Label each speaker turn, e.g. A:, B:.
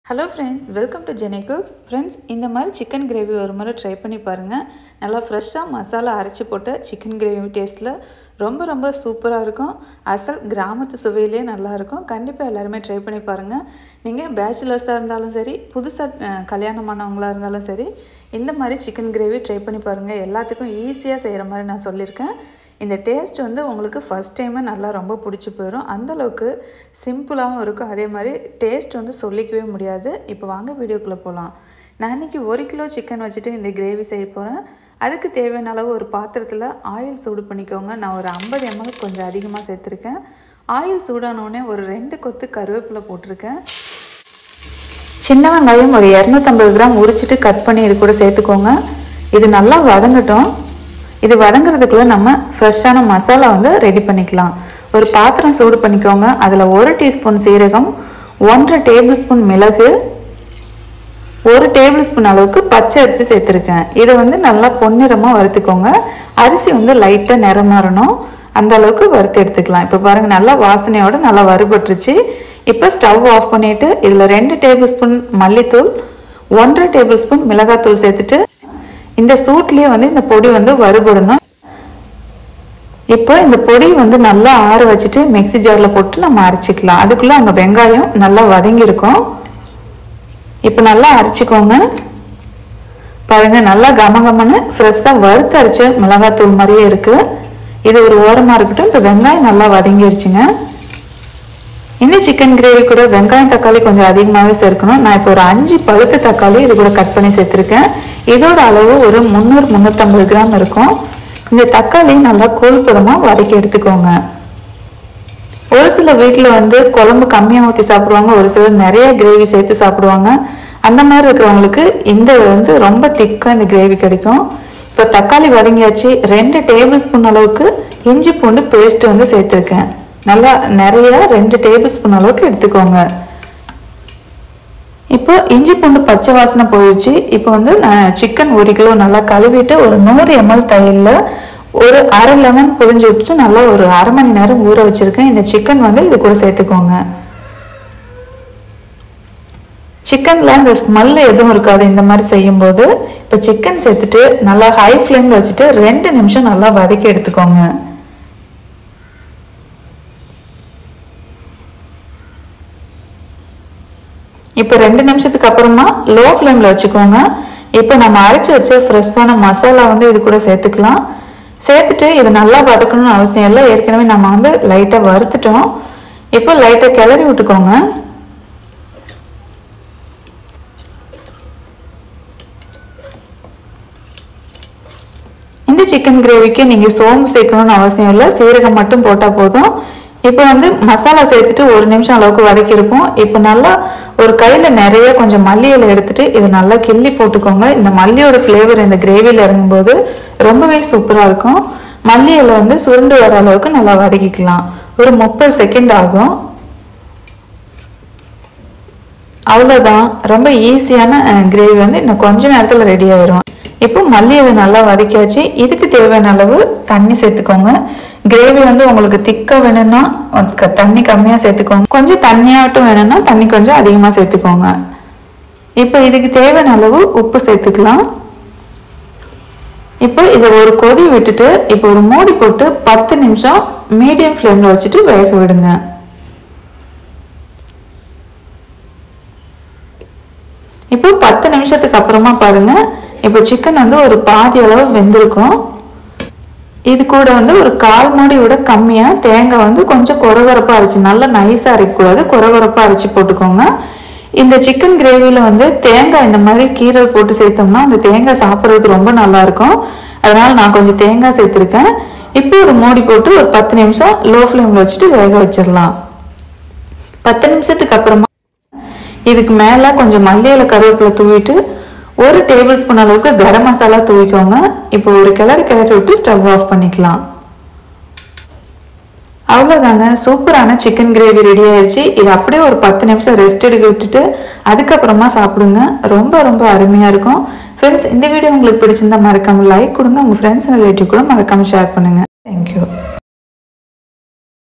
A: hello friends welcome to Jeni cooks friends இந்த மாதிரி chicken gravy ஒரு முறை ட்ரை பண்ணி பாருங்கள் நல்லா ஃப்ரெஷ்ஷாக மசாலா அரைச்சி போட்ட சிக்கன் கிரேவி டேஸ்ட்டில் ரொம்ப ரொம்ப சூப்பராக இருக்கும் அசல் கிராமத்து சுவையிலே நல்லாயிருக்கும் கண்டிப்பாக எல்லாருமே ட்ரை பண்ணி பாருங்கள் நீங்கள் பேச்சுலர்ஸாக இருந்தாலும் சரி புதுசாக கல்யாணமானவங்களாக இருந்தாலும் சரி இந்த மாதிரி சிக்கன் கிரேவி ட்ரை பண்ணி பாருங்கள் எல்லாத்துக்கும் ஈஸியாக செய்கிற மாதிரி நான் சொல்லியிருக்கேன் இந்த டேஸ்ட் வந்து உங்களுக்கு ஃபஸ்ட் டைமே நல்லா ரொம்ப பிடிச்சி போயிடும் அந்தளவுக்கு சிம்பிளாகவும் இருக்கும் அதே மாதிரி டேஸ்ட் வந்து சொல்லிக்கவே முடியாது இப்போ வாங்க வீடியோக்குள்ளே போகலாம் நான் இன்றைக்கி ஒரு கிலோ சிக்கன் வச்சுட்டு இந்த கிரேவி செய்ய போகிறேன் அதுக்கு தேவையான அளவு ஒரு பாத்திரத்தில் ஆயில் சூடு பண்ணிக்கோங்க நான் ஒரு ஐம்பது எம்எல் கொஞ்சம் அதிகமாக சேர்த்துருக்கேன் ஆயில் சூடானோடனே ஒரு ரெண்டு கொத்து கருவேப்பிலை போட்டிருக்கேன் சின்ன வெங்காயம் ஒரு இரநூத்தம்பது கிராம் உரிச்சிட்டு கட் பண்ணி இது கூட சேர்த்துக்கோங்க இது நல்லா வதங்கட்டும் இது வதங்குறதுக்குள்ளே நம்ம ஃப்ரெஷ்ஷான மசாலா வந்து ரெடி பண்ணிக்கலாம் ஒரு பாத்திரம் சூடு பண்ணிக்கோங்க அதில் ஒரு டீஸ்பூன் சீரகம் ஒன்றரை டேபிள் ஸ்பூன் மிளகு ஒரு டேபிள் ஸ்பூன் அளவுக்கு பச்சை அரிசி சேர்த்துருக்கேன் இதை வந்து நல்லா பொன்னிறமாக வறுத்துக்கோங்க அரிசி வந்து லைட்டாக நிறம் மாறணும் அந்த அளவுக்கு வறுத்து எடுத்துக்கலாம் இப்போ பாருங்கள் நல்லா வாசனையோடு நல்லா வறுபட்டுருச்சு இப்போ ஸ்டவ் ஆஃப் பண்ணிவிட்டு இதில் ரெண்டு டேபிள் ஸ்பூன் மல்லித்தூள் ஒன்றரை டேபிள் ஸ்பூன் மிளகாத்தூள் சேர்த்துட்டு இந்த சூட்லேயே வந்து இந்த பொடி வந்து வறுபடணும் இப்போ இந்த பொடி வந்து நல்லா ஆற வச்சுட்டு மிக்சி ஜாரில் போட்டு நம்ம அரைச்சிக்கலாம் அதுக்குள்ளே அங்கே வெங்காயம் நல்லா வதங்கியிருக்கும் இப்போ நல்லா அரைச்சிக்கோங்க பாருங்க நல்லா கமகமன்னு ஃப்ரெஷ்ஷாக வறுத்து அரைச்ச மிளகாத்தூள் மாதிரியே இருக்குது இது ஒரு ஓரமாக இருக்கட்டும் இந்த வெங்காயம் நல்லா வதங்கிருச்சுங்க இந்த சிக்கன் கிரேவி கூட வெங்காயம் தக்காளி கொஞ்சம் அதிகமாகவே சேர்க்கணும் நான் இப்போ ஒரு அஞ்சு பழுத்த தக்காளி இது கூட கட் பண்ணி சேர்த்துருக்கேன் இதோட அளவு ஒரு முந்நூறு முந்நூற்றம்பது கிராம் இருக்கும் இந்த தக்காளி நல்லா கூழ்பதமாக வதக்கி எடுத்துக்கோங்க ஒரு சில வீட்டில் வந்து குழம்பு கம்மியாக ஊற்றி சாப்பிடுவாங்க ஒரு சிலர் நிறைய கிரேவி சேர்த்து சாப்பிடுவாங்க அந்த மாதிரி இருக்கிறவங்களுக்கு இந்த வந்து ரொம்ப திக்காக இந்த கிரேவி கிடைக்கும் இப்போ தக்காளி வதங்கியாச்சு ரெண்டு டேபிள் ஸ்பூன் அளவுக்கு இஞ்சி பூண்டு பேஸ்ட் வந்து சேர்த்துருக்கேன் நல்லா நிறைய ரெண்டு டேபிள் ஸ்பூன் அளவுக்கு எடுத்துக்கோங்க இப்போ இஞ்சி பூண்டு பச்சை வாசனை போயிடுச்சு இப்போ வந்து நான் சிக்கன் ஒரு கிலோ நல்லா கழுவிட்டு ஒரு நூறு எம்எல் தயிரில் ஒரு அரை லெமன் புரிஞ்சு விட்டுட்டு நல்லா ஒரு அரை மணி நேரம் ஊற வச்சுருக்கேன் இந்த சிக்கன் வந்து இது கூட சேர்த்துக்கோங்க சிக்கனில் இந்த ஸ்மெல் எதுவும் இருக்காது இந்த மாதிரி செய்யும்போது இப்போ சிக்கன் சேர்த்துட்டு நல்லா ஹை ஃப்ளேமில் வச்சுட்டு ரெண்டு நிமிஷம் நல்லா வதக்கி எடுத்துக்கோங்க இப்போ ரெண்டு நிமிஷத்துக்கு அப்புறமா லோ ஃப்ளேமில் வச்சுக்கோங்க இப்போ நம்ம அரைச்சி வச்ச ஃப்ரெஷ்ஷான மசாலா வந்து இது கூட சேர்த்துக்கலாம் சேர்த்துட்டு இது நல்லா வதக்கணும்னு அவசியம் இல்லை ஏற்கனவே நம்ம வந்து லைட்டாக வறுத்துட்டோம் இப்போ லைட்டாக கிளறி விட்டுக்கோங்க இந்த சிக்கன் கிரேவிக்கு நீங்கள் சோம்பு சேர்க்கணும்னு அவசியம் இல்லை சீரகம் மட்டும் போட்டால் போதும் இப்போ வந்து மசாலா சேர்த்துட்டு ஒரு நிமிஷம் அளவுக்கு வதக்கியிருப்போம் இப்போ நல்லா ஒரு கையில் நிறைய கொஞ்சம் மல்லி இலை எடுத்துட்டு இதை நல்லா கிள்ளி போட்டுக்கோங்க இந்த மல்லியோட ஃப்ளேவர் இந்த கிரேவியில் இறங்கும்போது ரொம்பவே சூப்பராக இருக்கும் மல்லி இலை வந்து சுருண்டு வர அளவுக்கு நல்லா வதக்கிக்கலாம் ஒரு முப்பது செகண்ட் ஆகும் அவ்வளோதான் ரொம்ப ஈஸியான கிரேவி வந்து இன்னும் கொஞ்ச நேரத்தில் ரெடி ஆயிரும் இப்போ மல்லி இலை நல்லா வதக்கியாச்சு இதுக்கு தேவையான அளவு தண்ணி சேர்த்துக்கோங்க கிரேவி வந்து உங்களுக்கு திக்காக வேணும்னா தண்ணி கம்மியாக சேர்த்துக்கோங்க கொஞ்சம் தண்ணியாகட்டும் வேணும்னா தண்ணி கொஞ்சம் அதிகமாக சேர்த்துக்கோங்க இப்போ இதுக்கு தேவையான அளவு உப்பு சேர்த்துக்கலாம் இப்போ இதை ஒரு கொதி விட்டுட்டு இப்போ ஒரு மூடி போட்டு பத்து நிமிஷம் மீடியம் ஃப்ளேமில் வச்சுட்டு வேக விடுங்க இப்போ பத்து நிமிஷத்துக்கு அப்புறமா பாருங்க இப்போ சிக்கன் வந்து ஒரு பாதி அளவு வெந்திருக்கும் இது கூட வந்து ஒரு கால் மூடி விட கம்மியாக தேங்காய் வந்து கொஞ்சம் கொரகொரப்பாக அரைச்சி நல்லா நைஸாக அரைக்கக்கூடாது கொரகொரப்பாக அரைச்சி போட்டுக்கோங்க இந்த சிக்கன் கிரேவியில் வந்து தேங்காய் இந்த மாதிரி கீரல் போட்டு சேர்த்தோம்னா அந்த தேங்காய் சாப்பிட்றதுக்கு ரொம்ப நல்லா இருக்கும் அதனால நான் கொஞ்சம் தேங்காய் சேர்த்துருக்கேன் இப்போ ஒரு மூடி போட்டு ஒரு பத்து நிமிஷம் லோ ஃப்ளேமில் வச்சுட்டு வேக வச்சிடலாம் பத்து நிமிஷத்துக்கு அப்புறமா இதுக்கு மேலே கொஞ்சம் மல்லியில கருவேப்பிலை தூவிட்டு ஒரு டேபிள் ஸ்பூன் அளவுக்கு கரம் மசாலா தூவிக்கோங்க இப்போ ஒரு கிளறி கிளறி விட்டு ஸ்டவ் ஆஃப் பண்ணிக்கலாம் அவ்வளோதாங்க சூப்பரான சிக்கன் கிரேவி ரெடி ஆயிடுச்சு இது அப்படியே ஒரு பத்து நிமிஷம் ரெஸ்ட் எடுக்க விட்டுட்டு அதுக்கப்புறமா சாப்பிடுங்க ரொம்ப ரொம்ப அருமையாக இருக்கும் ஃப்ரெண்ட்ஸ் இந்த வீடியோ உங்களுக்கு பிடிச்சிருந்தா மறக்காமல் லைக் கொடுங்க உங்கள் ஃப்ரெண்ட்ஸ் ரிலேட்டிவ் கூட மறக்காமல் ஷேர் பண்ணுங்கள் தேங்க்யூ